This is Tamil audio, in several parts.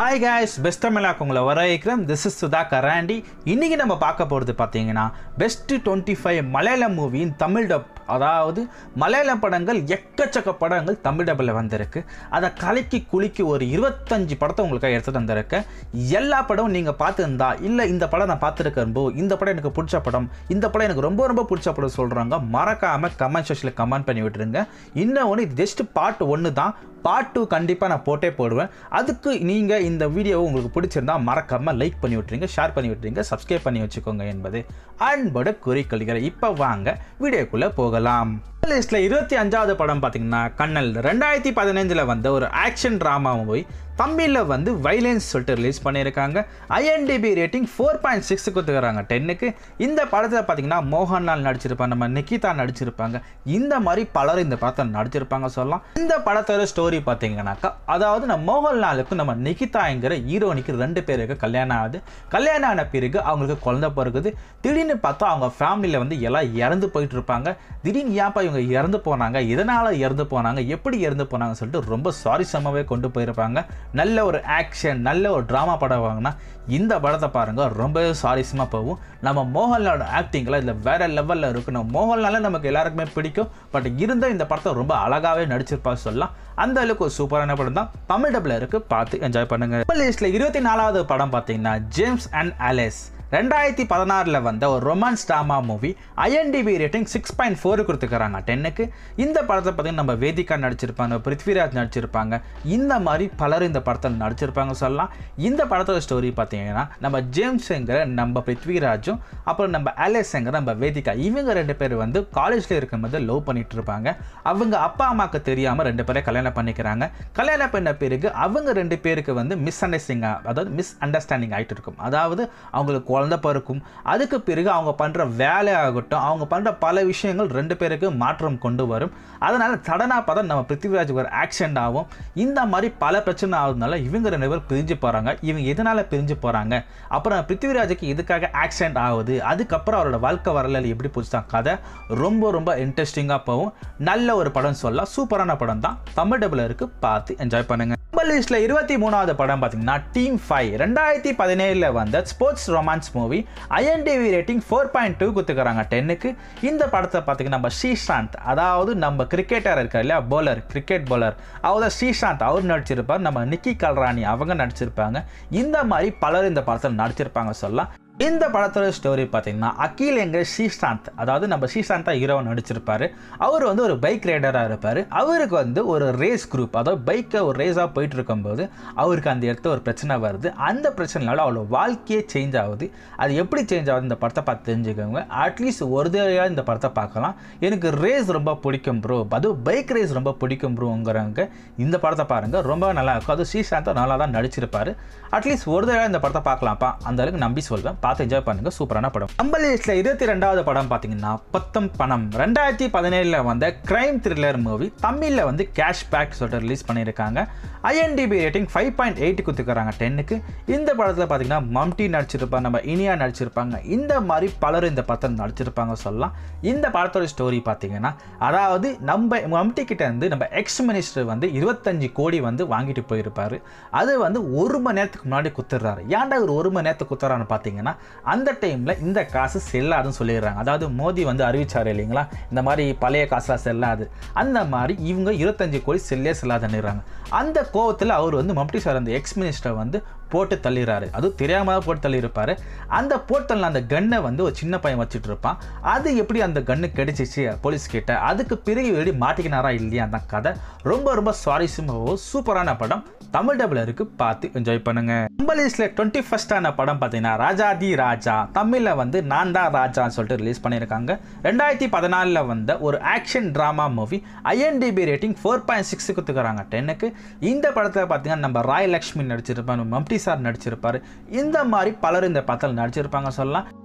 ஹாய் காய்ஸ் பெஸ்ட் தமிழாக்கு உங்களை வரவேற்கிறேன் திஸ் இஸ் சுதா கராண்டி இன்னைக்கு நம்ம பார்க்க போகிறது பார்த்தீங்கன்னா பெஸ்ட் டுவெண்ட்டி ஃபைவ் மலையாளம் மூவியின் தமிழ் டப் அதாவது மலையாள படங்கள் எக்கச்சக்க படங்கள் தமிழ் டப்பில் வந்திருக்கு அதை கலக்கி குலுக்கி ஒரு இருபத்தஞ்சு படத்தை உங்களுக்கு எடுத்துகிட்டு வந்திருக்கேன் எல்லா படமும் நீங்கள் பார்த்துருந்தா இல்லை இந்த படம் நான் பார்த்துருக்கேன் போ இந்த படம் எனக்கு பிடிச்ச படம் இந்த படம் எனக்கு ரொம்ப ரொம்ப பிடிச்ச படம் சொல்கிறாங்க மறக்காமல் கமெண்ட் செக்ஷனில் கமெண்ட் பண்ணி விட்டுருங்க இன்னொன்று இது ஜஸ்ட் பார்ட் ஒன்று தான் பார்ட் டூ கண்டிப்பாக நான் போட்டே போடுவேன் அதுக்கு நீங்கள் இந்த வீடியோவை உங்களுக்கு பிடிச்சிருந்தா மறக்காமல் லைக் பண்ணி விட்டுருங்க ஷேர் பண்ணி விட்டுருங்க சப்ஸ்கிரைப் பண்ணி வச்சுக்கோங்க என்பது அன்போட குறிக்கொள்கிறேன் இப்போ வாங்க வீடியோக்குள்ளே போகலாம் லிஸ்ட்டில் இருபத்தி அஞ்சாவது படம் பார்த்தீங்கன்னா கண்ணல் ரெண்டாயிரத்தி பதினஞ்சில் வந்த ஒரு ஆக்ஷன் ட்ராமா மூவி தமிழில் வந்து வைலன்ஸ் சொல்லிட்டு ரிலீஸ் பண்ணியிருக்காங்க IMDb rating four point six கொடுத்துக்கிறாங்க டென்னுக்கு இந்த படத்தில் பார்த்தீங்கன்னா மோகன்லால் நடிச்சிருப்பாங்க நம்ம நிக்கிதா நடிச்சிருப்பாங்க இந்த மாதிரி பலர் இந்த படத்தை நடிச்சிருப்பாங்க சொல்லலாம் இந்த படத்தோட ஸ்டோரி பார்த்தீங்கன்னாக்கா அதாவது நம்ம மோகன்லாலுக்கும் நம்ம நிக்கிதாங்கிற ஹீரோனிக்கு ரெண்டு பேருக்கு கல்யாணம் ஆகுது கல்யாணம் ஆன பிறகு அவங்களுக்கு குழந்தை பிறகுது திடீர்னு பார்த்தா அவங்க ஃபேமிலியில் வந்து எல்லாம் இறந்து போயிட்டு இருப்பாங்க திடீர்னு ஏன்ப்பா இவங்க இறந்து போனாங்க எதனால் இறந்து போனாங்க எப்படி இறந்து போனாங்கன்னு சொல்லிட்டு ரொம்ப சுவாரஸ்யமாகவே கொண்டு போயிருப்பாங்க நல்ல ஒரு ஆக்ஷன் நல்ல ஒரு ட்ராமா படம் வாங்கினா இந்த படத்தை பாருங்கள் ரொம்பவே சுவாரஸ்யமாக போகும் நம்ம மோகன்லாலோட ஆக்டிங்கில் இதில் வேற லெவலில் இருக்கு நம்ம மோகன்லால நமக்கு எல்லாருக்குமே பிடிக்கும் பட் இருந்தும் இந்த படத்தை ரொம்ப அழகாகவே நடிச்சிருப்பா சொல்லலாம் அந்த அளவுக்கு ஒரு சூப்பரான படம் தான் தமிழ் டப்பில் இருக்கு பார்த்து என்ஜாய் பண்ணுங்க லிஸ்ட்டில் இருபத்தி நாலாவது படம் பார்த்தீங்கன்னா ஜேம்ஸ் அண்ட் அலேஸ் ரெண்டாயிரத்தி பதினாறில் வந்த ஒரு romance drama movie IMDb rating six point four கொடுத்துக்கிறாங்க டென்னுக்கு இந்த படத்தை பார்த்தீங்கன்னா நம்ம வேதிகா நடிச்சிருப்பாங்க பிருத்விராஜ் நடிச்சிருப்பாங்க இந்த மாதிரி பலர் இந்த படத்தில் நடிச்சிருப்பாங்க சொல்லலாம் இந்த படத்தோட ஸ்டோரி பார்த்தீங்கன்னா நம்ம ஜேம்ஸுங்கிற நம்ம பிருத்விராஜும் அப்புறம் நம்ம அலேஸுங்கிற நம்ம வேதிகா இவங்க ரெண்டு பேர் வந்து காலேஜில் இருக்கும்போது லவ் பண்ணிட்டு இருப்பாங்க அவங்க அப்பா அம்மாவுக்கு தெரியாமல் ரெண்டு பேரை கல்யாணம் பண்ணிக்கிறாங்க கல்யாணம் பண்ண பிறகு அவங்க ரெண்டு பேருக்கு வந்து மிஸ் அண்டர்ஸ்டிங் அதாவது மிஸ் அண்டர்ஸ்டாண்டிங் ஆகிட்டு இருக்கும் அதாவது அவங்களுக்கு குழந்த பிறக்கும் அதுக்கு பிறகு அவங்க பண்ணுற வேலை ஆகட்டும் அவங்க பண்ணுற பல விஷயங்கள் ரெண்டு பேருக்கு மாற்றம் கொண்டு வரும் அதனால் சடனாக பார்த்தா நம்ம பிருத்திவிராஜ் ஒரு ஆக்சிடென்ட் ஆகும் இந்த மாதிரி பல பிரச்சனை ஆகுதுனால இவங்க ரெண்டு பேர் பிரிஞ்சு போகிறாங்க இவங்க எதனால் பிரிஞ்சு போகிறாங்க அப்புறம் பிருத்திவிராஜுக்கு எதுக்காக ஆக்சிடென்ட் ஆகுது அதுக்கப்புறம் அவரோட வாழ்க்கை வரலாறு எப்படி போச்சு கதை ரொம்ப ரொம்ப இன்ட்ரெஸ்டிங்காக போகும் நல்ல ஒரு படம் சொல்லலாம் சூப்பரான படம் தான் தமிழ் டபுள் இருக்கு பார்த்து என்ஜாய் பண்ணுங்க நம்ம லிஸ்ட்ல இருபத்தி மூணாவது படம் பார்த்தீங்கன்னா டீம் ஃபைவ் ரெண்டாயிரத்தி பதினேழில் வந்த sports romance movie IMDb rating four point two கொடுத்துக்கிறாங்க டென்னுக்கு இந்த படத்தை பார்த்தீங்கன்னா நம்ம ஸ்ரீசாந்த் அதாவது நம்ம கிரிக்கெட்டர் இருக்கார் இல்லையா போலர் கிரிக்கெட் போலர் அவர் தான் ஸ்ரீசாந்த் அவர் நடிச்சிருப்பார் நம்ம நிக்கி கல்ராணி அவங்க நடிச்சிருப்பாங்க இந்த மாதிரி பலர் இந்த படத்தில் நடிச்சிருப்பாங்க சொல்லலாம் இந்த படத்தோட ஸ்டோரி பார்த்தீங்கன்னா அகில் என்கிற ஸ்ரீசாந்த் அதாவது நம்ம ஸ்ரீசாந்தா ஹீரோ நடிச்சிருப்பாரு அவர் வந்து ஒரு பைக் ரைடராக இருப்பார் அவருக்கு வந்து ஒரு ரேஸ் குரூப் அதாவது பைக்கை ஒரு ரேஸாக போயிட்டு இருக்கும்போது அவருக்கு அந்த இடத்துல ஒரு பிரச்சனை வருது அந்த பிரச்சனைனால அவரோட வாழ்க்கையே சேஞ்ச் ஆகுது அது எப்படி சேஞ்ச் ஆகுது இந்த படத்தை பார்த்து தெரிஞ்சுக்கோங்க அட்லீஸ்ட் ஒரு தடவையாக இந்த படத்தை பார்க்கலாம் எனக்கு ரேஸ் ரொம்ப பிடிக்கும் ப்ரோ அதுவும் பைக் ரேஸ் ரொம்ப பிடிக்கும் ப்ரோங்கிறவங்க இந்த படத்தை பாருங்கள் ரொம்ப நல்லா இருக்கும் அது ஸ்ரீசாந்தா நல்லா தான் நடிச்சிருப்பாரு அட்லீஸ்ட் ஒரு தடவை இந்த படத்தை பார்க்கலாம்ப்பா அந்த அளவுக்கு நம்பி சொல்வேன் பார்த்து என்ஜாய் பண்ணுங்க சூப்பரான படம் நம்ம லிஸ்ட்ல இருபத்தி ரெண்டாவது படம் பார்த்தீங்கன்னா பத்தம் பணம் ரெண்டாயிரத்தி பதினேழுல வந்த கிரைம் த்ரில்லர் மூவி தமிழில் வந்து கேஷ் பேக் சொல்லிட்டு ரிலீஸ் பண்ணியிருக்காங்க IMDb rating five point eight கொடுத்துக்கிறாங்க டென்னுக்கு இந்த படத்தில் பார்த்தீங்கன்னா மம்டி நடிச்சிருப்பாங்க நம்ம இனியா நடிச்சிருப்பாங்க இந்த மாதிரி பலரும் இந்த படத்தில் நடிச்சிருப்பாங்க சொல்லலாம் இந்த படத்தோட ஸ்டோரி பார்த்தீங்கன்னா அதாவது நம்ம மம்டி கிட்ட இருந்து நம்ம எக்ஸ் மினிஸ்டர் வந்து இருபத்தஞ்சு கோடி வந்து வாங்கிட்டு போயிருப்பாரு அது வந்து ஒரு மணி நேரத்துக்கு முன்னாடி குத்துறாரு ஏன்டா ஒரு ஒரு மணி நேரத்துக்கு குத்துறான்னு பார்த்தீங்கன்னா அந்த டைமில் இந்த காசு செல்லாதுன்னு சொல்லிடுறாங்க அதாவது மோடி வந்து அறிவிச்சார் இல்லைங்களா இந்த மாதிரி பழைய காசுலாம் செல்லாது அந்த மாதிரி இவங்க இருபத்தஞ்சு கோடி செல்லே செல்லாதுன்னுறாங்க அந்த கோவத்தில் அவர் வந்து மம்டி சார் அந்த எக்ஸ் மினிஸ்டர் வந்து போட்டு தள்ளிடுறாரு அதுவும் தெரியாம தான் போட்டு தள்ளியிருப்பாரு அந்த போட்டு தள்ளின அந்த கன்னை வந்து ஒரு சின்ன பையன் வச்சுட்டு இருப்பான் அது எப்படி அந்த கன்னு கிடைச்சிச்சு போலீஸ் கிட்ட அதுக்கு பிறகு எப்படி மாட்டிக்கினாரா இல்லையா அந்த கதை ரொம்ப ரொம்ப சுவாரஸ்யமாகவும் சூப்பரான படம் தமிழ் டபுள் இருக்கு பார்த்து என்ஜாய் பண்ணுங்க நம்ம லிஸ்ட்ல டுவெண்ட்டி ஃபர்ஸ்டான படம் பார்த்தீங்கன்னா ராஜாதி ராஜா தமிழில் வந்து நான் தான் ராஜான்னு சொல்லிட்டு ரிலீஸ் பண்ணியிருக்காங்க ரெண்டாயிரத்தி பதினாலில் வந்த ஒரு action drama movie IMDb rating four point six கொடுத்துக்கிறாங்க டென்னுக்கு இந்த படத்தில் பார்த்தீங்கன்னா நம்ம ராய் லக்ஷ்மி நடிச்சிருப்பாங்க மம்டி சார் நடிச்சிருப்பாரு இந்த மாதிரி பலர் இந்த படத்தில் நடிச்சிருப்பாங்க சொல்லலாம்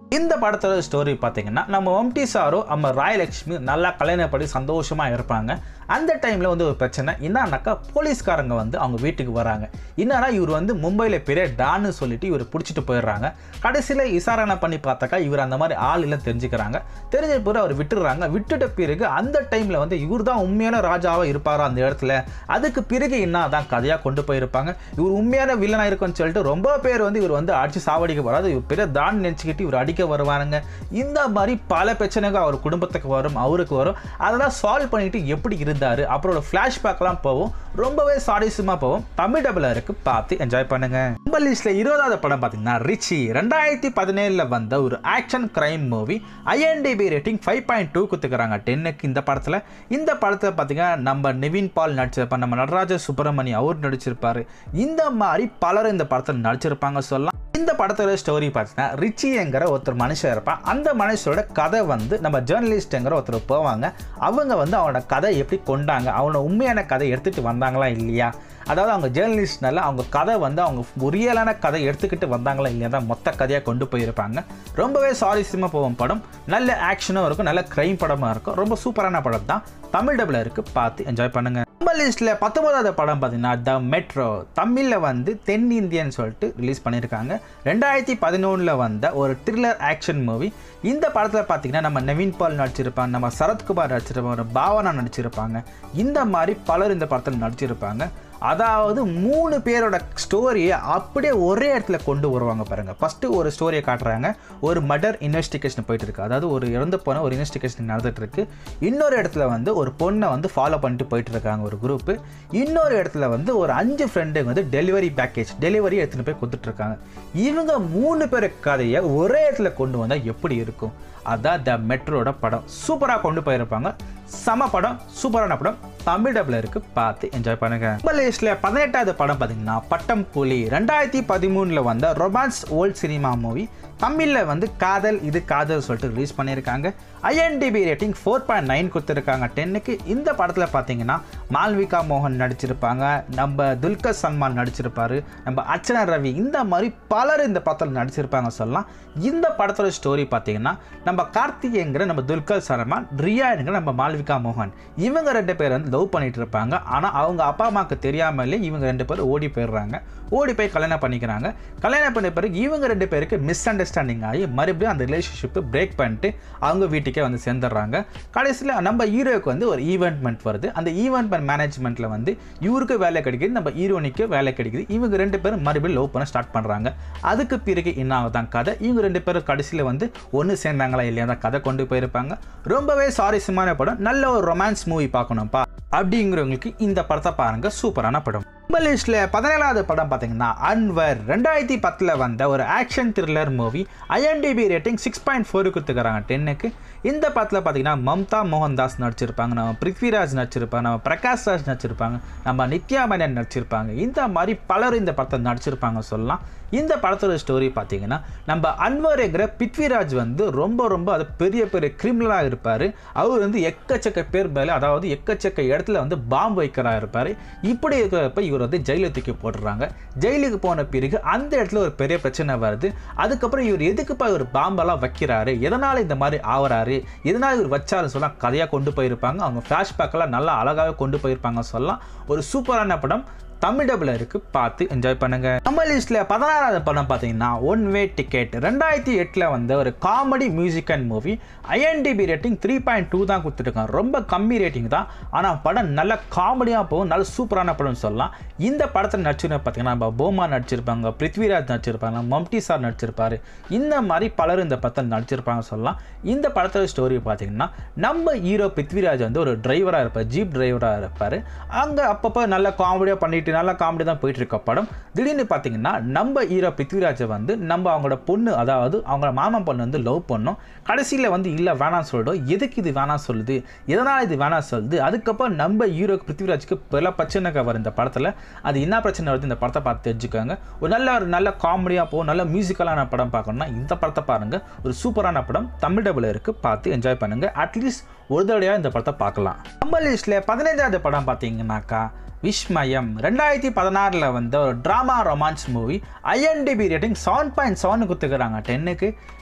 இந்த படத்தோட ஸ்டோரி பார்த்தீங்கன்னா நம்ம ஒம்டி சாரோ நம்ம ராயலட்சுமி நல்லா கல்யாணம் பண்ணி சந்தோஷமாக இருப்பாங்க அந்த டைமில் வந்து ஒரு பிரச்சனை என்னன்னாக்கா போலீஸ்காரங்க வந்து அவங்க வீட்டுக்கு வராங்க என்னன்னா இவர் வந்து மும்பையில் பெரிய டான்னு சொல்லிட்டு இவர் பிடிச்சிட்டு போயிடுறாங்க கடைசியில் விசாரணை பண்ணி பார்த்தாக்கா இவர் அந்த மாதிரி ஆள் இல்லை தெரிஞ்சுக்கிறாங்க தெரிஞ்ச பிறகு அவர் விட்டுடுறாங்க விட்டுட்ட பிறகு அந்த டைமில் வந்து இவர் தான் உண்மையான ராஜாவாக இருப்பாரா அந்த இடத்துல அதுக்கு பிறகு என்ன தான் கதையாக கொண்டு போயிருப்பாங்க இவர் உண்மையான வில்லனாக இருக்குன்னு சொல்லிட்டு ரொம்ப பேர் வந்து இவர் வந்து அடிச்சு சாவடிக்க வராது இவர் பெரிய தான் நினச்சிக்கிட்டு இவர் அடிக்க வருவாருங்க இந்த மாதிரி பல பிரச்சனைகள் அவர் குடும்பத்துக்கு வரும் அவருக்கு வரும் அதெல்லாம் சால்வ் பண்ணிட்டு எப்படி இருந்தார் அப்புறம் ஃப்ளாஷ்பேக்லாம் போவோம் ரொம்பவே சாடிசமாக போவோம் தமிழ் டபுளாக இருக்கு பார்த்து என்ஜாய் பண்ணுங்க நம்ம லிஸ்ட்ல இருபதாவது படம் பார்த்தீங்கன்னா ரிச்சி ரெண்டாயிரத்தி பதினேழில் வந்த ஒரு action crime movie IMDb rating five point two குத்துக்கிறாங்க டென்னுக்கு இந்த படத்தில் இந்த படத்தில் பார்த்தீங்கன்னா நம்ம நிவின் பால் நடிச்சிருப்பார் நம்ம நடராஜ சுப்பிரமணி அவர் நடிச்சிருப்பாரு இந்த மாதிரி பலரும் இந்த படத்தில் நடிச்சிருப்பாங்க சொல்லலாம் இந்த படத்தோட ஸ்டோரி பார்த்தீங்கன்னா ரிச்சிங்கிற ஒருத்தர் மனுஷன் இருப்பான் அந்த மனுஷனோட கதை வந்து நம்ம ஜேர்னலிஸ்ட்டுங்கிற ஒருத்தர் போவாங்க அவங்க வந்து அவனோட கதை எப்படி கொண்டாங்க அவனோட உண்மையான கதை எடுத்துகிட்டு வந்தாங்களா இல்லையா அதாவது அவங்க ஜேர்னலிஸ்ட்னால அவங்க கதை வந்து அவங்க ரியலான கதை எடுத்துக்கிட்டு வந்தாங்களா இல்லையா தான் மொத்த கதையாக கொண்டு போயிருப்பாங்க ரொம்பவே சாரிசமாக போகும் படம் நல்ல ஆக்ஷனும் இருக்கும் நல்ல க்ரைம் படமாக இருக்கும் ரொம்ப சூப்பரான படம் தான் தமிழ் டபுள் இருக்குது பார்த்து என்ஜாய் பண்ணுங்கள் நம்ம லிஸ்ட்டில் பத்தொன்பதாவது படம் பார்த்தீங்கன்னா த மெட்ரோ தமிழில் வந்து தென்னிந்தியன் சொல்லிட்டு ரிலீஸ் பண்ணியிருக்காங்க ரெண்டாயிரத்தி பதினொன்றில் வந்த ஒரு த்ரில்லர் ஆக்ஷன் மூவி இந்த படத்தில் பார்த்தீங்கன்னா நம்ம நவீன் பால் நடிச்சிருப்பாங்க நம்ம சரத்குமார் நடிச்சிருப்பாங்க பாவனா நடிச்சிருப்பாங்க இந்த மாதிரி பலர் இந்த படத்தில் நடிச்சிருப்பாங்க அதாவது மூணு பேரோட ஸ்டோரியை அப்படியே ஒரே இடத்துல கொண்டு வருவாங்க பாருங்க ஃபஸ்ட்டு ஒரு ஸ்டோரியை காட்டுறாங்க ஒரு மர்டர் இன்வெஸ்டிகேஷன் போயிட்டு இருக்கு அதாவது ஒரு இறந்து போன ஒரு இன்வெஸ்டிகேஷன் நடந்துட்டு இருக்கு இன்னொரு இடத்துல வந்து ஒரு பொண்ணை வந்து ஃபாலோ பண்ணிட்டு போயிட்டு இருக்காங்க ஒரு குரூப் இன்னொரு இடத்துல வந்து ஒரு அஞ்சு ஃப்ரெண்டுங்க வந்து டெலிவரி பேக்கேஜ் டெலிவரி எடுத்துன்னு போய் கொடுத்துட்டு இருக்காங்க இவங்க மூணு பேர் கதையை ஒரே இடத்துல கொண்டு வந்தால் எப்படி இருக்கும் அதான் த மெட்ரோட படம் சூப்பராக கொண்டு போயிருப்பாங்க சம படம் சூப்பரான படம் தமிழ் டபுள் இருக்கு பார்த்து என்ஜாய் பண்ணுங்க நம்ம லிஸ்ட்ல பதினெட்டாவது படம் பார்த்தீங்கன்னா பட்டம் புலி ரெண்டாயிரத்தி பதிமூணுல வந்த ரொமான்ஸ் ஓல்ட் சினிமா மூவி தமிழில் வந்து காதல் இது காதல் சொல்லிட்டு ரிலீஸ் பண்ணியிருக்காங்க IMDb rating four point nine கொடுத்துருக்காங்க டென்னுக்கு இந்த படத்தில் பார்த்தீங்கன்னா மால்விகா மோகன் நடிச்சிருப்பாங்க நம்ம துல்கர் சல்மான் நடிச்சிருப்பாரு நம்ம அர்ச்சனா ரவி இந்த மாதிரி பலர் இந்த படத்தில் நடிச்சிருப்பாங்க சொல்லலாம் இந்த படத்தோட ஸ்டோரி பார்த்தீங்கன்னா நம்ம கார்த்திகேங்கிற நம்ம துல்கர் சல்மான் ரியாங்கிற நம்ம மால்விகா மோகன் இவங்க ரெண்டு பேர் வந்து லவ் பண்ணிட்டு இருப்பாங்க ஆனால் அவங்க அப்பா அம்மாவுக்கு தெரியாமலே இவங்க ரெண்டு பேரும் ஓடி போயிடுறாங்க ஓடி போய் கல்யாணம் பண்ணிக்கிறாங்க கல்யாணம் பண்ண பிறகு இவங்க ரெண்டு பேருக்கு மிஸ் அண்டர்ஸ்டாண்டிங் ஆகி மறுபடியும் அந்த ரிலேஷன்ஷிப்பை பிரேக் பண்ணிட்டு அவங்க வீட்டுக்கே வந்து சேர்ந்துடுறாங்க கடைசியில் நம்ம ஹீரோவுக்கு வந்து ஒரு ஈவெண்ட்மெண்ட் வருது அந்த ஈவெண்ட்மெண்ட் மேனேஜ்மெண்ட்டில் வந்து இவருக்கு வேலை கிடைக்குது நம்ம ஹீரோனிக்கு வேலை கிடைக்குது இவங்க ரெண்டு பேரும் மறுபடியும் லவ் பண்ண ஸ்டார்ட் பண்ணுறாங்க அதுக்கு பிறகு என்ன ஆகுதான் கதை இவங்க ரெண்டு பேரும் கடைசியில் வந்து ஒன்று சேர்ந்தாங்களா இல்லையா தான் கதை கொண்டு போயிருப்பாங்க ரொம்பவே சாரிசமான படம் நல்ல ஒரு ரொமான்ஸ் மூவி பார்க்கணும்ப்பா அப்படிங்கிறவங்களுக்கு இந்த படத்தை பாருங்க சூப்பரான படம் நம்ம லிஸ்ட்ல பதினேழாவது படம் பார்த்தீங்கன்னா அன்வர் ரெண்டாயிரத்தி பத்தில் வந்த ஒரு action thriller movie IMDb rating six point four கொடுத்துக்கிறாங்க டென்னுக்கு இந்த படத்தில் பார்த்தீங்கன்னா மம்தா மோகன்தாஸ் நடிச்சிருப்பாங்க நம்ம பிருத்விராஜ் நடிச்சிருப்பாங்க நம்ம பிரகாஷ் ராஜ் நடிச்சிருப்பாங்க நம்ம நித்யா மேனன் நடிச்சிருப்பாங்க இந்த மாதிரி பலர் இந்த படத்தை நடிச்சிருப்பாங்க சொல்லலாம் இந்த படத்தோட ஸ்டோரி பார்த்தீங்கன்னா நம்ம அன்வருங்கிற பித்விராஜ் வந்து ரொம்ப ரொம்ப அது பெரிய பெரிய கிரிமினலாக இருப்பார் அவர் வந்து எக்கச்சக்க பேர் மேலே அதாவது எக்கச்சக்க இடத்துல வந்து பாம்பு வைக்கிறா இருப்பார் இப்படி இருக்கிறப்ப இவர் வந்து ஜெயிலில் தூக்கி போட்டுறாங்க ஜெயிலுக்கு போன பிறகு அந்த இடத்துல ஒரு பெரிய பிரச்சனை வருது அதுக்கப்புறம் இவர் எதுக்குப்பா இவர் பாம்பெல்லாம் வைக்கிறாரு எதனால் இந்த மாதிரி ஆவறாரு எதனால் இவர் வச்சாருன்னு சொல்லலாம் கதையாக கொண்டு போயிருப்பாங்க அவங்க ஃப்ளாஷ்பேக்கெல்லாம் நல்லா அழகாகவே கொண்டு போயிருப்பாங்க சொல்லலாம் ஒரு சூப்பரான படம் தமிழ் டபுள் இருக்கு பார்த்து என்ஜாய் பண்ணுங்க நம்ம லிஸ்ட்ல பதினாறாவது படம் பார்த்தீங்கன்னா ஒன் வே டிக்கெட் ரெண்டாயிரத்தி எட்டில் வந்த ஒரு comedy music and movie IMDb rating three point two தான் கொடுத்துருக்காங்க ரொம்ப கம்மி ரேட்டிங் தான் ஆனால் படம் நல்ல காமெடியாக போகும் நல்ல சூப்பரான படம்னு சொல்லலாம் இந்த படத்தில் நடிச்சிருந்த பார்த்தீங்கன்னா நம்ம போமா நடிச்சிருப்பாங்க பிருத்விராஜ் நடிச்சிருப்பாங்க மம்டி சார் நடிச்சிருப்பாரு இந்த மாதிரி பலரும் இந்த படத்தில் நடிச்சிருப்பாங்க சொல்லலாம் இந்த படத்தோட ஸ்டோரி பார்த்தீங்கன்னா நம்ம ஹீரோ பிருத்விராஜ் வந்து ஒரு டிரைவராக இருப்பார் ஜீப் டிரைவராக இருப்பார் அங்கே அப்பப்போ நல்ல காமெடியாக பண்ணிட்டு நல்லா காமெடி தான் போயிட்டு இருக்க படம் திடீர்னு பார்த்தீங்கன்னா நம்ம ஹீரோ பிருத்விராஜை வந்து நம்ம அவங்களோட பொண்ணு அதாவது அவங்களோட மாமன் பொண்ணு வந்து லவ் பண்ணோம் கடைசியில் வந்து இல்லை வேணாம் சொல்லிடும் எதுக்கு இது வேணாம் சொல்லுது எதனால் இது வேணாம் சொல்லுது அதுக்கப்புறம் நம்ம ஹீரோ பிருத்விராஜுக்கு பல பிரச்சனை வரும் இந்த படத்தில் அது என்ன பிரச்சனை வருது இந்த படத்தை பார்த்து தெரிஞ்சுக்கோங்க ஒரு நல்ல ஒரு நல்ல காமெடியாக போகும் நல்ல மியூசிக்கலான படம் பார்க்கணும்னா இந்த படத்தை பாருங்கள் ஒரு சூப்பரான படம் தமிழ் டபுள் இருக்குது பார்த்து என்ஜாய் பண்ணுங்கள் அட்லீஸ்ட் ஒரு தடவையாக இந்த படத்தை பார்க்கலாம் நம்ம லிஸ்ட்டில் பதினைஞ்சாவது படம் பார்த்தீங்கன்னாக்கா விஸ்மயம் ரெண்டாயிரத்தி பதினாறில் வந்த ஒரு drama romance movie IMDb rating seven point seven கொடுத்துக்கிறாங்க டென்னுக்கு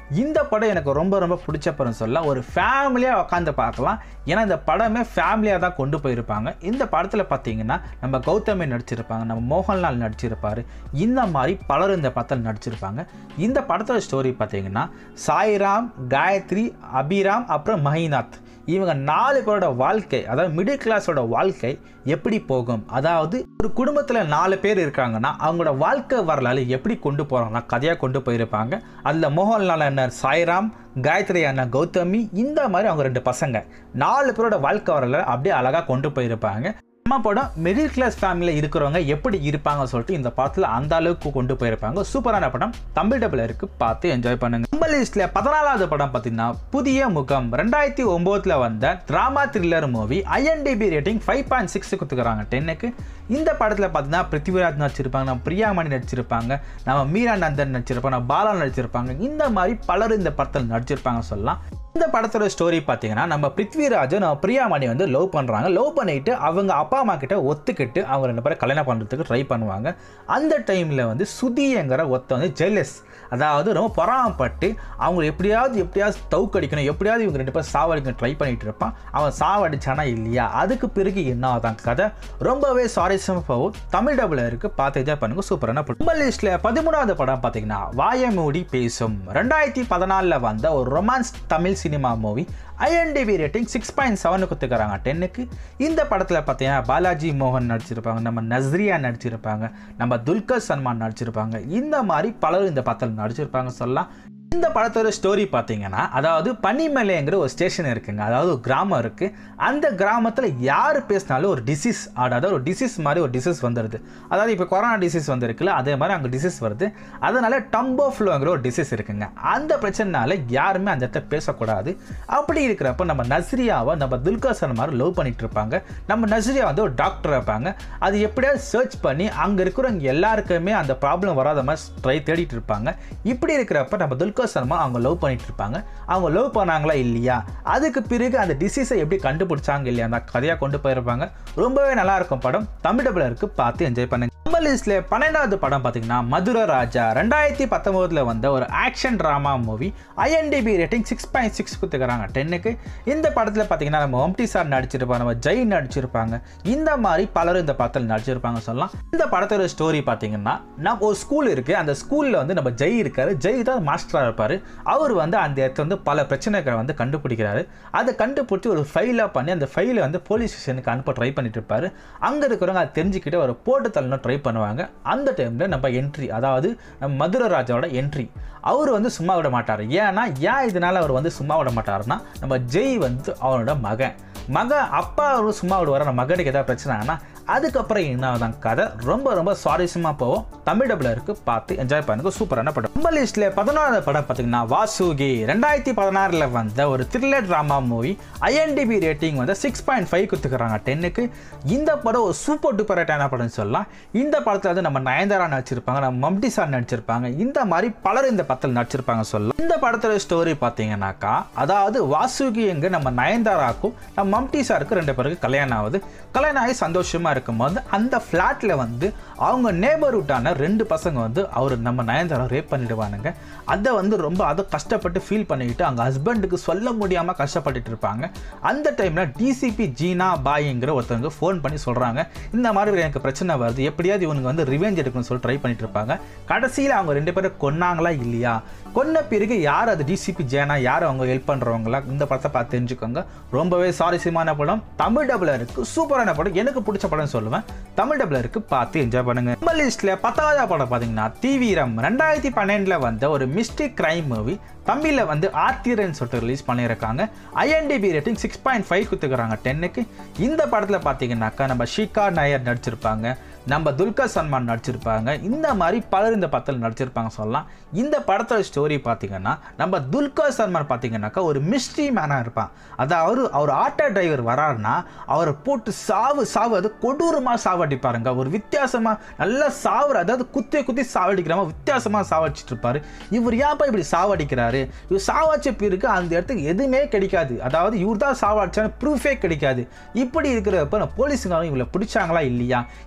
இந்த படம் எனக்கு ரொம்ப ரொம்ப பிடிச்ச படம் சொல்ல ஒரு ஃபேமிலியாக உட்காந்து பார்க்கலாம் ஏன்னா இந்த படமே ஃபேமிலியாக தான் கொண்டு போயிருப்பாங்க இந்த படத்தில் பார்த்தீங்கன்னா நம்ம கௌதமி நடிச்சிருப்பாங்க நம்ம மோகன்லால் நடிச்சிருப்பாரு இந்த மாதிரி பலரும் இந்த படத்தில் நடிச்சிருப்பாங்க இந்த படத்தோட ஸ்டோரி பார்த்தீங்கன்னா சாய்ராம் காயத்ரி அபிராம் அப்புறம் மஹிநாத் இவங்க நாலு பேரோட வாழ்க்கை அதாவது மிடில் கிளாஸோட வாழ்க்கை எப்படி போகும் அதாவது ஒரு குடும்பத்தில் நாலு பேர் இருக்காங்கன்னா அவங்களோட வாழ்க்கை வரலாறு எப்படி கொண்டு போகிறாங்கன்னா கதையாக கொண்டு போயிருப்பாங்க அதில் மோகன்லால் அண்ணன் சாய்ராம் காயத்ரி அண்ணன் கௌதமி இந்த மாதிரி அவங்க ரெண்டு பசங்க நாலு பேரோட வாழ்க்கை வரலாறு அப்படியே அழகாக கொண்டு போயிருப்பாங்க நம்ம படம் மிடில் கிளாஸ் ஃபேமிலியில் இருக்கிறவங்க எப்படி இருப்பாங்க சொல்லிட்டு இந்த படத்தில் அந்த அளவுக்கு கொண்டு போயிருப்பாங்க சூப்பரான படம் தமிழ் டபுள் இருக்கு பார்த்து என்ஜாய் பண்ணுங்க நம்ம லிஸ்ட்ல பதினாலாவது படம் பார்த்தீங்கன்னா புதிய முகம் ரெண்டாயிரத்தி ஒம்போதுல வந்த drama thriller movie IMDb rating five point six கொடுத்துக்கிறாங்க டென்னுக்கு இந்த படத்தில் பார்த்தீங்கன்னா பிருத்திவிராஜ் நடிச்சிருப்பாங்க நம்ம பிரியாமணி நடிச்சிருப்பாங்க நம்ம மீரா நந்தன் நடிச்சிருப்பாங்க நம்ம பாலா நடிச்சிருப்பாங்க இந்த மாதிரி பலரும் இந்த படத்தில் நடிச்சிருப்பாங்க சொல்லலாம் இந்த படத்தோட ஸ்டோரி பார்த்தீங்கன்னா நம்ம பிருத்விராஜும் நம்ம பிரியாமணி வந்து லவ் பண்ணுறாங்க லவ் பண்ணிட்டு அவங்க அப்பா அம்மா கிட்ட ஒத்துக்கிட்டு அவங்க ரெண்டு பேரும் கல்யாணம் பண்ணுறதுக்கு ட்ரை பண்ணுவாங்க அந்த டைமில் வந்து சுதிங்கிற ஒருத்த வந்து ஜெலஸ் அதாவது ரொம்ப பொறாமப்பட்டு அவங்க எப்படியாவது எப்படியாவது தவுக்கடிக்கணும் எப்படியாவது இவங்க ரெண்டு பேரும் சாவடிக்கணும் ட்ரை பண்ணிட்டு இருப்பான் அவன் சாவடிச்சானா இல்லையா அதுக்கு பிறகு என்ன ஆதான் கதை ரொம்பவே சுவாரஸ்யமாக போகும் தமிழ் டபுள் இருக்கு பார்த்து என்ஜாய் பண்ணுங்க சூப்பரான படம் நம்ம லிஸ்ட்ல பதிமூணாவது படம் பார்த்தீங்கன்னா வாயமூடி பேசும் ரெண்டாயிரத்தி பதினாலில் வந்த ஒரு romance Tamil cinema movie IMDb rating six point seven கொடுத்துக்கிறாங்க டென்னுக்கு இந்த படத்தில் பார்த்தீங்கன்னா பாலாஜி மோகன் நடிச்சிருப்பாங்க நம்ம நஸ்ரியா நடிச்சிருப்பாங்க நம்ம துல்கர் சல்மான் நடிச்சிருப்பாங்க இந்த மாதிரி பலரும் இந்த படத்தில் நடிச்சிருப்பாங்க சொல்லலாம் இந்த படத்தோட ஸ்டோரி பார்த்தீங்கன்னா அதாவது பனிமலைங்கிற ஒரு ஸ்டேஷன் இருக்குங்க அதாவது ஒரு கிராமம் இருக்குது அந்த கிராமத்தில் யார் பேசினாலும் ஒரு டிசீஸ் அதாவது ஒரு டிசீஸ் மாதிரி ஒரு டிசீஸ் வந்துடுது அதாவது இப்போ கொரோனா டிசீஸ் வந்திருக்குல்ல அதே மாதிரி அங்கே டிசீஸ் வருது அதனால டம்போ ஃப்ளோங்கிற ஒரு டிசீஸ் இருக்குங்க அந்த பிரச்சனைனால யாருமே அந்த இடத்த பேசக்கூடாது அப்படி இருக்கிறப்ப நம்ம நஸ்ரியாவை நம்ம துல்கர் சல்மார் லவ் பண்ணிட்டு இருப்பாங்க நம்ம நஸ்ரியா வந்து ஒரு டாக்டர் இருப்பாங்க அது எப்படியாவது சர்ச் பண்ணி அங்கே இருக்கிறவங்க எல்லாருக்குமே அந்த ப்ராப்ளம் வராத மாதிரி ட்ரை தேடிட்டு இருப்பாங்க இப்படி இருக்கிறப்ப நம்ம துல்கர் சல்மா அவங்க லவ் பண்ணிட்டு இருப்பாங்க அவங்க லவ் பண்ணாங்களா இல்லையா அதுக்கு பிறகு அந்த டிசீஸை எப்படி கண்டுபிடிச்சாங்க இல்லையா அந்த கதையாக கொண்டு போயிருப்பாங்க ரொம்பவே நல்லா இருக்கும் படம் தமிழ் டபுள் இருக்கு பார்த்து என்ஜாய் பண்ணுங்க நம்ம லிஸ்ட்ல பன்னெண்டாவது படம் பார்த்தீங்கன்னா மதுர ராஜா ரெண்டாயிரத்தி பத்தொம்போதுல வந்த ஒரு action drama movie IMDb rating six point six கொடுத்துக்கிறாங்க டென்னுக்கு இந்த படத்தில் பார்த்தீங்கன்னா நம்ம ஒம்டி சார் நடிச்சிருப்பாங்க நம்ம ஜெய் நடிச்சிருப்பாங்க இந்த மாதிரி பலரும் இந்த படத்தில் நடிச்சிருப்பாங்க சொல்லலாம் இந்த படத்தோட ஸ்டோரி பார்த்தீங்கன்னா நம்ம ஒரு ஸ்கூல் இருக்கு அந்த ஸ்கூலில் வந்து நம்ம ஜெய் இருக்காரு ஜெய் தான் மாஸ்டராக இருப்பார் அவர் வந்து அந்த இடத்துல வந்து பல பிரச்சனைகளை வந்து கண்டுபிடிக்கிறாரு அதை கண்டுபிடிச்சி ஒரு ஃபைலாக பண்ணி அந்த ஃபைலை வந்து போலீஸ் ஸ்டேஷனுக்கு அனுப்ப ட்ரை பண்ணிட்டு இருப்பாரு அங்கே இருக்கிறவங்க அதை தெரிஞ்சுக்கிட்டு ஒரு போட்டு தள்ளணும் ட்ரை பண்ணுவாங்க அந்த டைமில் நம்ம என்ட்ரி அதாவது நம்ம மதுரை ராஜாவோட என்ட்ரி அவர் வந்து சும்மா விட மாட்டார் ஏன்னா ஏன் இதனால அவர் வந்து சும்மா விட மாட்டாருன்னா நம்ம ஜெய் வந்து அவனோட மகன் மகன் அப்பா அவர் சும்மா விடுவார் நம்ம மகனுக்கு ஏதாவது பிரச்சனை ஆனால் அதுக்கப்புறம் என்ன தான் கதை ரொம்ப ரொம்ப சுவாரஸ்யமாக போகும் தமிழ் டபுள் இருக்கு பார்த்து என்ஜாய் பண்ணுங்க சூப்பரான படம் நம்ம லிஸ்ட்ல பதினோராவது படம் பார்த்தீங்கன்னா வாசுகி ரெண்டாயிரத்தி பதினாறில் வந்த ஒரு thriller drama movie IMDb rating வந்து சிக்ஸ் பாயிண்ட் ஃபைவ் கொடுத்துக்கிறாங்க டென்னுக்கு இந்த படம் ஒரு சூப்பர் டூப்பர் ஹிட்டான படம்னு சொல்லலாம் இந்த படத்தில் வந்து நம்ம நயன்தாரா நடிச்சிருப்பாங்க நம்ம மம்டி சார் நடிச்சிருப்பாங்க இந்த மாதிரி பலர் இந்த படத்தில் நடிச்சிருப்பாங்க சொல்லலாம் இந்த படத்தோட ஸ்டோரி பார்த்தீங்கன்னாக்கா அதாவது வாசுகி எங்க நம்ம நயன்தாராக்கும் நம்ம மம்டி சாருக்கு ரெண்டு பேருக்கு கல்யாணம் ஆகுது கல்யாணம் ஆகி சந்தோஷமா இருக்கும்போது அந்த ஃப்ளாட்டில் வந்து அவங்க நேபர்ஹுட்டான ரெண்டு பசங்க வந்து அவர் நம்ம நயன்தாரா ரேப் பண்ணிடுவானுங்க அதை வந்து ரொம்ப அதை கஷ்டப்பட்டு ஃபீல் பண்ணிக்கிட்டு அவங்க ஹஸ்பண்டுக்கு சொல்ல முடியாமல் கஷ்டப்பட்டுட்டு இருப்பாங்க அந்த டைமில் டிசிபி ஜீனா பாய்ங்கிற ஒருத்தவங்க ஃபோன் பண்ணி சொல்கிறாங்க இந்த மாதிரி எனக்கு பிரச்சனை வருது எப்படியாவது இவனுங்க வந்து ரிவெஞ்ச் எடுக்கணும்னு சொல்லி ட்ரை பண்ணிட்டு இருப்பாங்க கடைசியில் அவங்க ரெண்டு பேரும் கொன்னாங்களா இல்லையா கொன்ன பிறகு யார் அது டிசிபி ஜேனா யார் அவங்க ஹெல்ப் பண்ணுறவங்களா இந்த படத்தை பார்த்து தெரிஞ்சுக்கோங்க ரொம்பவே சுவாரஸ்யமான படம் தமிழ் டபுள் இருக்கு சூப்பரான படம் எனக்கு பிடிச்ச படம் சொல்லுவேன் தமிழ் டபுள் இருக்கு பார்த்து என்ஜாய் பண்ணுங்க நம்ம லிஸ்ட்ல பத்தாவது படம் பார்த்தீங்கன்னா தீவிரம் ரெண்டாயிரத்தி பன்னெண்டில் வந்த ஒரு மிஸ்டிக் கிரைம் மூவி தமிழில் வந்து ஆர்த்திரன் சொல்லிட்டு ரிலீஸ் பண்ணியிருக்காங்க IMDb rating six point five கொடுத்துக்கிறாங்க டென்னுக்கு இந்த படத்தில் பார்த்தீங்கன்னாக்கா நம்ம ஷிகா நாயர் நடிச்சிருப்பாங்க நம்ம துல்கர் சல்மான் நடிச்சிருப்பாங்க இந்த மாதிரி பலர் இந்த படத்தில் நடிச்சிருப்பாங்க சொல்லலாம் இந்த படத்தோட ஸ்டோரி பார்த்தீங்கன்னா நம்ம துல்கர் சல்மான் பார்த்தீங்கன்னாக்கா ஒரு மிஸ்ட்ரி மேனாக இருப்பான் அதாவது அவர் ஆட்டோ டிரைவர் வராருன்னா அவரை போட்டு சாவு சாவு அது கொடூரமாக சாவடிப்பாருங்க ஒரு வித்தியாசமாக நல்லா சாவுற அதாவது குத்தி குத்தி சாவடிக்கிற மாதிரி வித்தியாசமாக சாவடிச்சிட்டு இருப்பாரு இவர் ஏன்ப்பா இப்படி சாவடிக்கிறாரு இவர் சாவடிச்ச பிறகு அந்த இடத்துக்கு எதுவுமே கிடைக்காது அதாவது இவர் தான் சாவடிச்சான்னு ப்ரூஃபே கிடைக்காது இப்படி இருக்கிறப்ப போலீஸுங்காரங்க இவங்களை பிடிச்சாங்களா இல்லையா இவர் எதுக்கு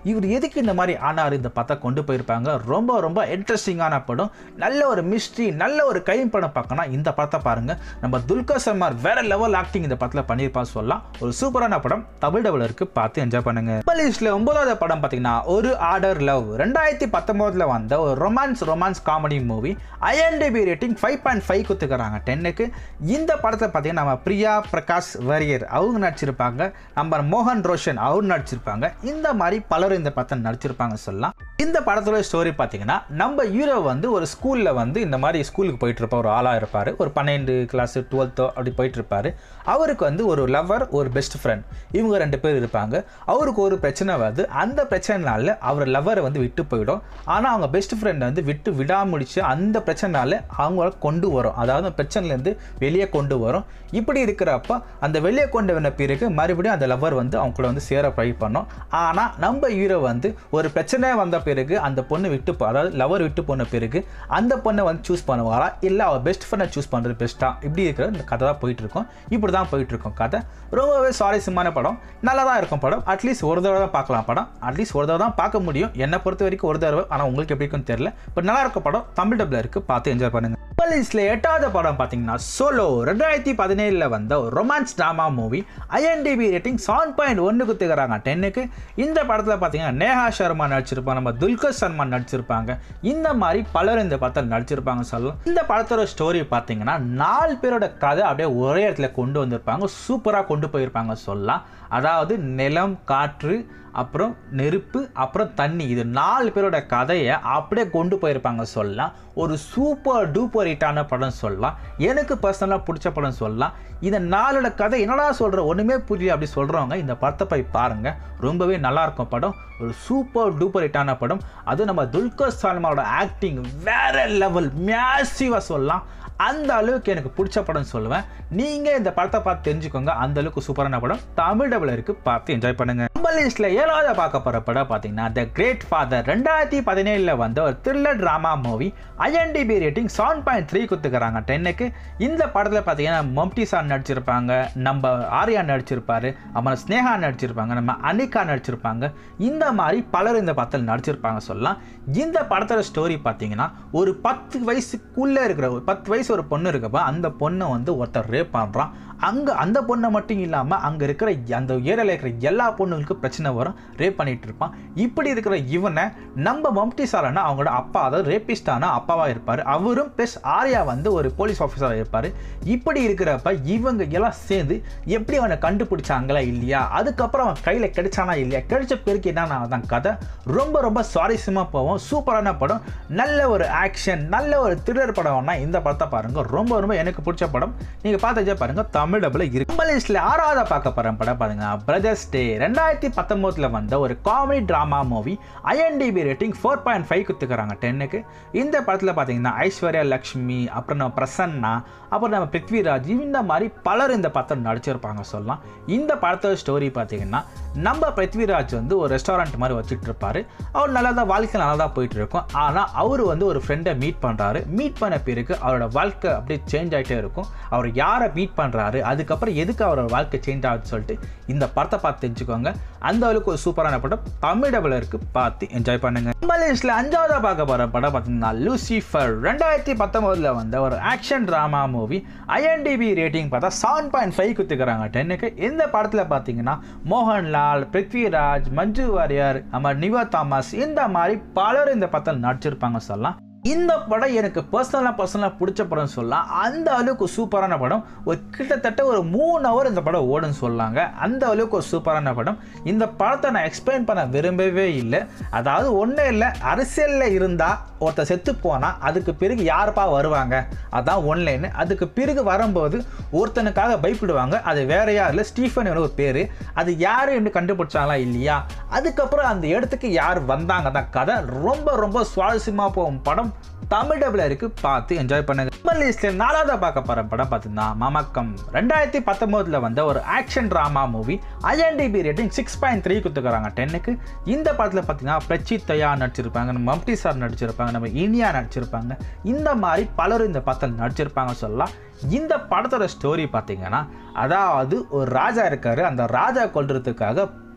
எதுக்கு இந்த மாதிரி ஆனார் இந்த படத்தை கொண்டு போயிருப்பாங்க ரொம்ப ரொம்ப இன்ட்ரெஸ்டிங்கான படம் நல்ல ஒரு மிஸ்ட்ரி நல்ல ஒரு கையும் படம் பார்க்கணும் இந்த படத்தை பாருங்க நம்ம துல்கர் சல்மார் வேற லெவல் ஆக்டிங் இந்த படத்தில் பண்ணியிருப்பா சொல்லலாம் ஒரு சூப்பரான படம் தமிழ் டபுள் இருக்கு பார்த்து என்ஜாய் பண்ணுங்க லிஸ்ட்ல ஒன்பதாவது படம் பார்த்தீங்கன்னா ஒரு ஆர்டர் லவ் ரெண்டாயிரத்தி பத்தொன்பதுல வந்த ஒரு romance romance comedy movie IMDb rating five point five கொடுத்துக்கிறாங்க டென்னுக்கு இந்த படத்தை பார்த்தீங்கன்னா நம்ம பிரியா பிரகாஷ் வரியர் அவங்க நடிச்சிருப்பாங்க நம்ம மோகன் ரோஷன் அவர் நடிச்சிருப்பாங்க இந்த மாதிரி பலரும் இந்த படத்தை நடிச்சிருப்பாங்க சொல்லலாம் இந்த படத்தோட ஸ்டோரி பார்த்தீங்கன்னா நம்ம ஹீரோ வந்து ஒரு ஸ்கூலில் வந்து இந்த மாதிரி ஸ்கூலுக்கு போயிட்டு இருப்பார் ஒரு ஆளாக இருப்பார் ஒரு பன்னெண்டு கிளாஸ் டுவெல்த்தோ அப்படி போயிட்டு இருப்பார் அவருக்கு வந்து ஒரு லவர் ஒரு பெஸ்ட் ஃப்ரெண்ட் இவங்க ரெண்டு பேர் இருப்பாங்க அவருக்கு ஒரு பிரச்சனை வருது அந்த பிரச்சனைனால அவர் லவ்வரை வந்து விட்டு போயிடும் ஆனால் அவங்க பெஸ்ட் ஃப்ரெண்டை வந்து விட்டு விடாமுடிச்சு அந்த பிரச்சனைனால அவங்கள கொண்டு வரும் அதாவது அந்த பிரச்சனைலேருந்து வெளியே கொண்டு வரும் இப்படி இருக்கிறப்ப அந்த வெளியே கொண்டு வந்த பிறகு மறுபடியும் அந்த லவர் வந்து அவங்க கூட வந்து சேர ட்ரை பண்ணோம் ஆனால் நம்ம ஹீரோ வந்து ஒரு பிரச்சனை வந்த பிறகு அந்த பொண்ணு விட்டு போ- அதாவது லவர் விட்டு போன பிறகு அந்த பொண்ணை வந்து சூஸ் பண்ணுவாரா இல்லை அவள் பெஸ்ட் ஃப்ரெண்டை சூஸ் பண்ணுறது பெஸ்ட்டா இப்படி இருக்கிற இந்த கதை தான் போயிட்டு இருக்கும் இப்படி தான் போயிட்டு இருக்கும் கதை ரொம்பவே சுவாரஸ்யமான படம் நல்லா தான் இருக்கும் படம் அட்லீஸ்ட் ஒரு தடவை தான் பார்க்கலாம் படம் அட்லீஸ்ட் ஒரு தடவை தான் பார்க்க முடியும் என்னை பொறுத்த வரைக்கும் ஒரு தடவை ஆனால் உங்களுக்கு எப்படி இருக்குன்னு தெரியல பட் நல்லா இருக்க படம் தமிழ் டப்ல இருக்கு பார்த்து என்ஜாய் பண்ணுங்க லிஸ்ட்ல எட்டாவது படம் பார்த்தீங்கன்னா சோலோ ரெண்டாயிரத்தி பதினேழில் வந்த ஒரு romance drama movie IMDb rating seven point ஒன்று குத்துக்கிறாங்க டென்னுக்கு இந்த படத்தில் பார்த்தீங்கன்னா நேஹா சர்மா நடிச்சிருப்பாங்க நம்ம துல்கர் சல்மான் நடிச்சிருப்பாங்க இந்த மாதிரி பலர் இந்த படத்தில் நடிச்சிருப்பாங்க சொல்லலாம் இந்த படத்தோட ஸ்டோரி பார்த்தீங்கன்னா நாலு பேரோட கதை அப்படியே ஒரே இடத்துல கொண்டு வந்திருப்பாங்க சூப்பராக கொண்டு போயிருப்பாங்க சொல்லலாம் அதாவது நிலம் காற்று அப்புறம் நெருப்பு அப்புறம் தண்ணி இது நாலு பேரோட கதையை அப்படியே கொண்டு போயிருப்பாங்க சொல்லலாம் ஒரு சூப்பர் டூப்பர் ஹிட்டான படம் சொல்லலாம் எனக்கு பர்சனலாக பிடிச்ச படம் சொல்லலாம் இந்த நாலோட கதை என்னடா சொல்கிற ஒன்றுமே புரியல அப்படி சொல்கிறவங்க இந்த படத்தை போய் பாருங்கள் ரொம்பவே நல்லா இருக்கும் படம் ஒரு சூப்பர் டூப்பர் ஹிட்டான படம் அதுவும் நம்ம துல்கர் சல்மானோட ஆக்டிங் வேற லெவல் மேசிவாக சொல்லலாம் அந்த அளவுக்கு எனக்கு பிடிச்ச படம் சொல்லுவேன் நீங்கள் இந்த படத்தை பார்த்து தெரிஞ்சுக்கோங்க அந்த அளவுக்கு சூப்பரான படம் தமிழ் டபுள் இருக்கு பார்த்து என்ஜாய் பண்ணுங்க நம்ம லிஸ்ட்ல ஏழாவது பார்க்க போற படம் பார்த்தீங்கன்னா த கிரேட் ஃபாதர் ரெண்டாயிரத்தி பதினேழில் வந்த ஒரு thriller drama movie IMDb rating seven point three கொடுத்துக்கிறாங்க டென்னுக்கு இந்த படத்தில் பார்த்தீங்கன்னா மம்டி சார் நடிச்சிருப்பாங்க நம்ம ஆர்யா நடிச்சிருப்பாரு அப்புறம் ஸ்னேகா நடிச்சிருப்பாங்க நம்ம அனிகா நடிச்சிருப்பாங்க இந்த மாதிரி பலர் இந்த படத்தில் நடிச்சிருப்பாங்க சொல்லலாம் இந்த படத்தோட ஸ்டோரி பார்த்தீங்கன்னா ஒரு பத்து வயசுக்குள்ளே இருக்கிற ஒரு பத்து வயசு ஒரு பொண்ணு இருக்கப்ப அந்த பொண்ணை வந்து ஒருத்தர் ரேப் பண்ணுறான் அங்கே அந்த பொண்ணை மட்டும் இல்லாமல் அங்கே இருக்கிற அந்த ஏரியாவில் இருக்கிற எல்லா பொண்ணுங்களுக்கும் பிரச்சனை வரும் ரேப் பண்ணிட்டு இருப்பான் இப்படி இருக்கிற இவனை நம்ம மம்டி சாரனா அவங்களோட அப்பா அதாவது ரேபிஸ்டான அப்பாவாக இருப்பார் அவரும் ப்ளஸ் ஆர்யா வந்து ஒரு போலீஸ் ஆஃபீஸராக இருப்பார் இப்படி இருக்கிறப்ப இவங்க எல்லாம் சேர்ந்து எப்படி அவனை கண்டுபிடிச்சாங்களா இல்லையா அதுக்கப்புறம் அவன் கையில் கிடைச்சானா இல்லையா கிடைச்ச பேருக்கு என்ன தான் கதை ரொம்ப ரொம்ப சுவாரஸ்யமாக போவோம் சூப்பரான படம் நல்ல ஒரு ஆக்ஷன் நல்ல ஒரு த்ரில்லர் படம்னா இந்த படத்தை பாருங்க ரொம்ப ரொம்ப எனக்கு பிடிச்ச படம் நீங்கள் பார்த்து பாருங்க தமிழ் டபுள் இருக்கு நம்ம லிஸ்ட்ல ஆறாவதா பார்க்க போகிற படம் பாருங்க பிரதர்ஸ் டே ரெண்டாயிரத்தி பத்தொம்போதுல வந்த ஒரு comedy drama movie IMDb rating four point five கொடுத்துக்கிறாங்க டென்னுக்கு இந்த படத்தில் பார்த்தீங்கன்னா ஐஸ்வர்யா லக்ஷ்மி அப்புறம் நம்ம பிரசன்னா அப்புறம் நம்ம பிருத்விராஜ் இந்த மாதிரி பலர் இந்த படத்தில் நடிச்சிருப்பாங்க சொல்லலாம் இந்த படத்தோட ஸ்டோரி பார்த்தீங்கன்னா நம்ம பிருத்விராஜ் வந்து ஒரு ரெஸ்டாரண்ட் மாதிரி வச்சுட்டு இருப்பாரு அவர் நல்லா தான் வாழ்க்கை நல்லா தான் போயிட்டு இருக்கும் ஆனால் அவர் வந்து ஒரு ஃப்ரெண்டை மீட் பண்ணுறாரு மீட் பண்ண பிறகு அவரோட வாழ்க்கை அப்படியே சேஞ்ச் ஆகிட்டே இருக்கும் அவர் யாரை மீட் பண்ணுறாரு அதுக்கப்புறம் எதுக்கு அவரோட வாழ்க்கை சேஞ்ச் ஆகுதுன்னு சொல்லிட்டு இந்த படத்தை பார்த்து தெரிஞ்சுக்கோங்க அந்த அளவுக்கு ஒரு சூப்பரான படம் தமிழ் டபுள் இருக்கு பார்த்து என்ஜாய் பண்ணுங்க நம்ம லிஸ்ட்ல அஞ்சாவதா பார்க்க போற படம் பார்த்தீங்கன்னா லூசிஃபர் ரெண்டாயிரத்தி பத்தொன்பதுல வந்த ஒரு action drama movie IMDb rating பார்த்தா செவன் பாயிண்ட் ஃபைவ் குத்துக்கிறாங்க டென்னுக்கு இந்த படத்தில் பார்த்தீங்கன்னா மோகன்லால் பிருத்விராஜ் மஞ்சு வாரியர் நம்ம நிவா தாமஸ் இந்த மாதிரி பலர் இந்த படத்தில் நடிச்சிருப்பாங்க சொல்லலாம் இந்த படம் எனக்கு பர்சனலாக பர்சனலாக பிடிச்ச படம் சொல்லலாம் அந்த அளவுக்கு சூப்பரான படம் ஒரு கிட்டத்தட்ட ஒரு மூணு ஹவர் இந்த படம் ஓடுன்னு சொல்லாங்க அந்த அளவுக்கு ஒரு சூப்பரான படம் இந்த படத்தை நான் எக்ஸ்பிளைன் பண்ண விரும்பவே இல்லை அதாவது ஒன்றும் இல்லை அரசியலில் இருந்தால் ஒருத்தர் செத்து போனால் அதுக்கு பிறகு யாருப்பா வருவாங்க அதான் ஒன்லைன் அதுக்கு பிறகு வரும்போது ஒருத்தனுக்காக பயப்படுவாங்க அது வேற யார் இல்லை ஸ்டீஃபன் ஒரு பேர் அது யார் என்று கண்டுபிடிச்சாங்களா இல்லையா அதுக்கப்புறம் அந்த இடத்துக்கு யார் வந்தாங்க தான் கதை ரொம்ப ரொம்ப சுவாரஸ்யமாக போகும் படம் தமிழ் டபுள் இருக்கு பார்த்து என்ஜாய் பண்ணுங்க நம்ம லிஸ்ட்ல நாலாவதா பார்க்க போற படம் பார்த்தீங்கன்னா மமக்கம் ரெண்டாயிரத்தி பத்தொன்பதுல வந்த ஒரு action drama movie IMDb rating six point three கொடுத்துக்கிறாங்க டென்னுக்கு இந்த படத்தில் பார்த்தீங்கன்னா பிரச்சித் தயா நடிச்சிருப்பாங்க நம்ம மம்டி சார் நடிச்சிருப்பாங்க நம்ம இனியா நடிச்சிருப்பாங்க இந்த மாதிரி பலரும் இந்த படத்தில் நடிச்சிருப்பாங்க சொல்லலாம் இந்த படத்தோட ஸ்டோரி பார்த்தீங்கன்னா அதாவது ஒரு ராஜா இருக்காரு அந்த ராஜா கொல்றதுக்காக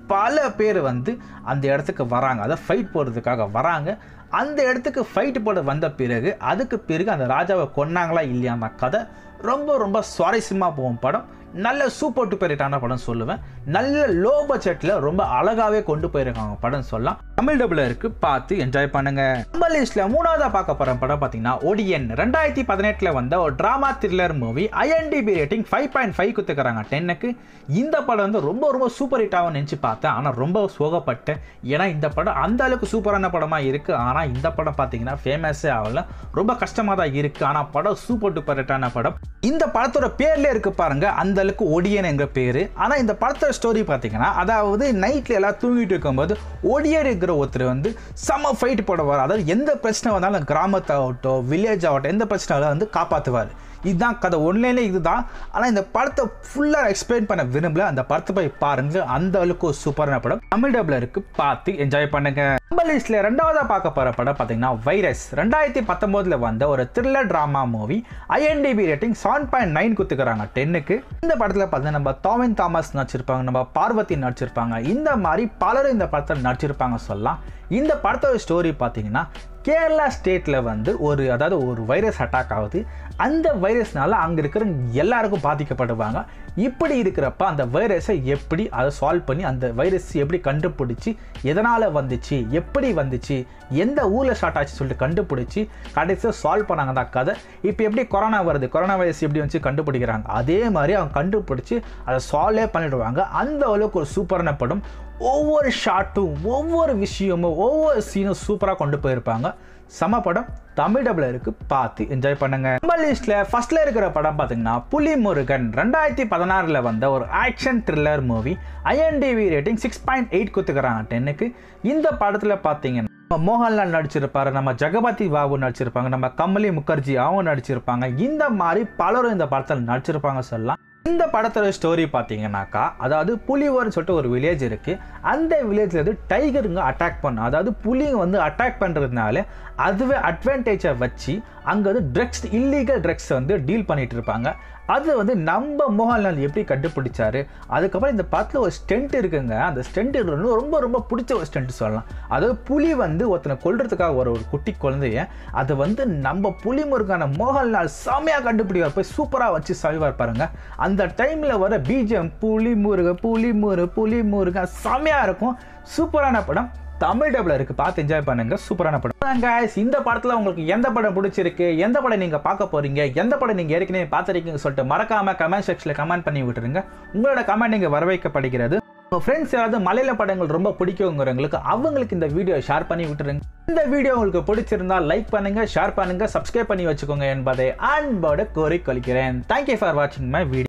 பல பேர் வந்து அந்த இடத்துக்கு வராங்க அதாவது ஃபைட் போடுறதுக்காக வராங்க அந்த இடத்துக்கு ஃபைட் போட வந்த பிறகு அதுக்கு பிறகு அந்த ராஜாவை கொன்னாங்களா இல்லையாம கதை ரொம்ப ரொம்ப சுவாரஸ்யமாக போகும் படம் நல்ல சூப்பர் டூப்பர் ஹிட்டான படம் சொல்லுவேன் நல்ல லோ பட்ஜெட்டில் ரொம்ப அழகாகவே கொண்டு போயிருக்காங்க படம் சொல்லலாம் தமிழ் டபுள் இருக்கு பார்த்து என்ஜாய் பண்ணுங்க நம்ம லிஸ்ட்ல மூணாவதா பார்க்க போற படம் பார்த்தீங்கன்னா ஒடியன் ரெண்டாயிரத்தி பதினெட்டுல வந்த ஒரு drama thriller movie IMDb rating five point five குத்துக்கிறாங்க டென்னுக்கு இந்த படம் வந்து ரொம்ப ரொம்ப சூப்பர் ஹிட்டாகவும் நினச்சி பார்த்தேன் ஆனால் ரொம்ப சோகப்பட்டேன் ஏன்னா இந்த படம் அந்த அளவுக்கு சூப்பரான படமா இருக்கு ஆனால் இந்த படம் பார்த்தீங்கன்னா ஃபேமஸே ஆகல ரொம்ப கஷ்டமாக தான் இருக்கு ஆனால் படம் சூப்பர் டூப்பர் ஹிட்டான படம் இந்த படத்தோட பேர்ல இருக்கு பாருங்க அந்த அளவுக்கு ஒடியன் என்ற பேரு ஆனால் இந்த படத்தோட ஸ்டோரி பார்த்தீங்கன்னா அதாவது நைட்ல எல்லாம் தூங்கிட்டு இருக்கும்போது ஒடியன் இருக்கிற ஒருத்தர் வந்து செம ஃபைட் போடுவார் அதாவது எந்த பிரச்சனை வந்தாலும் கிராமத்தாகட்டும் வில்லேஜ் ஆகட்டும் எந்த பிரச்சனை வந்து காப்பாற்றுவார் இதுதான் கதை ஒன்லேயே இதுதான் ஆனால் இந்த படத்தை ஃபுல்லாக எக்ஸ்பிளைன் பண்ண விரும்பல அந்த படத்தை போய் பாருங்க அந்த அளவுக்கு ஒரு சூப்பரான படம் தமிழ் டப்ல இருக்கு பார்த்து என்ஜாய் பண்ணுங்க நம்ம லிஸ்ட்ல ரெண்டாவதா பார்க்க போற படம் பார்த்தீங்கன்னா வைரஸ் ரெண்டாயிரத்தி பத்தொன்பதுல வந்த ஒரு thriller drama movie IMDb rating seven point nine குத்துக்கிறாங்க டென்னுக்கு இந்த படத்தில் பார்த்தீங்கன்னா நம்ம தாமின் தாமஸ் நடிச்சிருப்பாங்க நம்ம பார்வதி நடிச்சிருப்பாங்க இந்த மாதிரி பலரும் இந்த படத்தில் நடிச்சிருப்பாங்க சொல்லலாம் இந்த படத்தோட ஸ்டோரி பார்த்தீங்கன்னா கேரளா ஸ்டேட்டில் வந்து ஒரு அதாவது ஒரு வைரஸ் அட்டாக் ஆகுது அந்த வைரஸ்னால அங்கே இருக்கிற எல்லாருக்கும் பாதிக்கப்படுவாங்க இப்படி இருக்கிறப்ப அந்த வைரஸை எப்படி அதை சால்வ் பண்ணி அந்த வைரஸ் எப்படி கண்டுபிடிச்சி எதனால் வந்துச்சு எப்படி வந்துச்சு எந்த ஊரில் ஸ்டார்ட் ஆச்சு சொல்லிட்டு கண்டுபிடிச்சி கடைசியாக சால்வ் பண்ணாங்க தான் கதை இப்போ எப்படி கொரோனா வருது கொரோனா வைரஸ் எப்படி வந்து கண்டுபிடிக்கிறாங்க அதே மாதிரி அவங்க கண்டுபிடிச்சி அதை சால்வே பண்ணிடுவாங்க அந்த அளவுக்கு ஒரு சூப்பரான படம் ஒவ்வொரு ஷாட்டும் ஒவ்வொரு விஷயமும் ஒவ்வொரு சீனும் சூப்பராக கொண்டு போயிருப்பாங்க சம படம் தமிழ் டபுள் இருக்கு பார்த்து என்ஜாய் பண்ணுங்க நம்ம லிஸ்ட்ல ஃபர்ஸ்ட்ல இருக்கிற படம் பார்த்தீங்கன்னா புலி முருகன் ரெண்டாயிரத்தி பதினாறுல வந்த ஒரு action thriller movie IMDb rating six point eight குத்துக்கிறாங்க டென்னுக்கு இந்த படத்தில் பார்த்தீங்கன்னா நம்ம மோகன்லால் நடிச்சிருப்பாரு நம்ம ஜெகபதி பாபு நடிச்சிருப்பாங்க நம்ம கமலி முகர்ஜி அவங்க நடிச்சிருப்பாங்க இந்த மாதிரி பலரும் இந்த படத்தில் நடிச்சிருப்பாங்க சொல்லலாம் இந்த படத்தோட ஸ்டோரி பார்த்தீங்கன்னாக்கா அதாவது புலிவர்னு சொல்லிட்டு ஒரு வில்லேஜ் இருக்கு அந்த வில்லேஜ்ல இருந்து டைகருங்க அட்டாக் பண்ணும் அதாவது புலிங்க வந்து அட்டாக் பண்ணுறதுனால அதுவே அட்வான்டேஜை வச்சு அங்கே வந்து ட்ரக்ஸ் இல்லீகல் ட்ரக்ஸ் வந்து டீல் பண்ணிட்டு இருப்பாங்க அது வந்து நம்ம மோகன்லால் எப்படி கண்டுபிடிச்சாரு அதுக்கப்புறம் இந்த படத்தில் ஒரு ஸ்டென்ட் இருக்குங்க அந்த ஸ்டென்ட் ரொம்ப ரொம்ப பிடிச்ச ஒரு ஸ்டென்ட் சொல்லலாம் அதாவது புலி வந்து ஒருத்தனை கொல்றதுக்காக ஒரு ஒரு குட்டி குழந்தைய அதை வந்து நம்ம புலி முருகான மோகன்லால் செமையாக கண்டுபிடிவார் போய் சூப்பராக வச்சு சவிவார் பாருங்க அந்த டைமில் வர பீஜம் புலி முருக புலி முரு புலி முருக செமையாக இருக்கும் சூப்பரான படம் தமிழ் டபுள் இருக்கு பார்த்து என்ஜாய் பண்ணுங்க சூப்பரான படம் guys இந்த படத்துல உங்களுக்கு எந்த படம் பிடிச்சிருக்கு எந்த படம் நீங்க பார்க்க போறீங்க எந்த படம் நீங்க ஏற்கனவே பார்த்துருக்கீங்க சொல்லிட்டு மறக்காம கமெண்ட் செக்ஷன்ல கமெண்ட் பண்ணி விட்டுருங்க உங்களோட கமெண்ட் இங்க வரவேற்கப்படுகிறது உங்க ஃப்ரெண்ட்ஸ் யாராவது மலையாள படங்கள் ரொம்ப பிடிக்குங்கிறவங்களுக்கு அவங்களுக்கு இந்த வீடியோ ஷேர் பண்ணி விட்டுருங்க இந்த வீடியோ உங்களுக்கு பிடிச்சிருந்தா லைக் பண்ணுங்க ஷேர் பண்ணுங்க சப்ஸ்கிரைப் பண்ணி வச்சுக்கோங்க என்பதை அன்போட கோரிக்கொள்கிறேன் தேங்க்யூ ஃபார் வாட்சிங் மை வீடியோ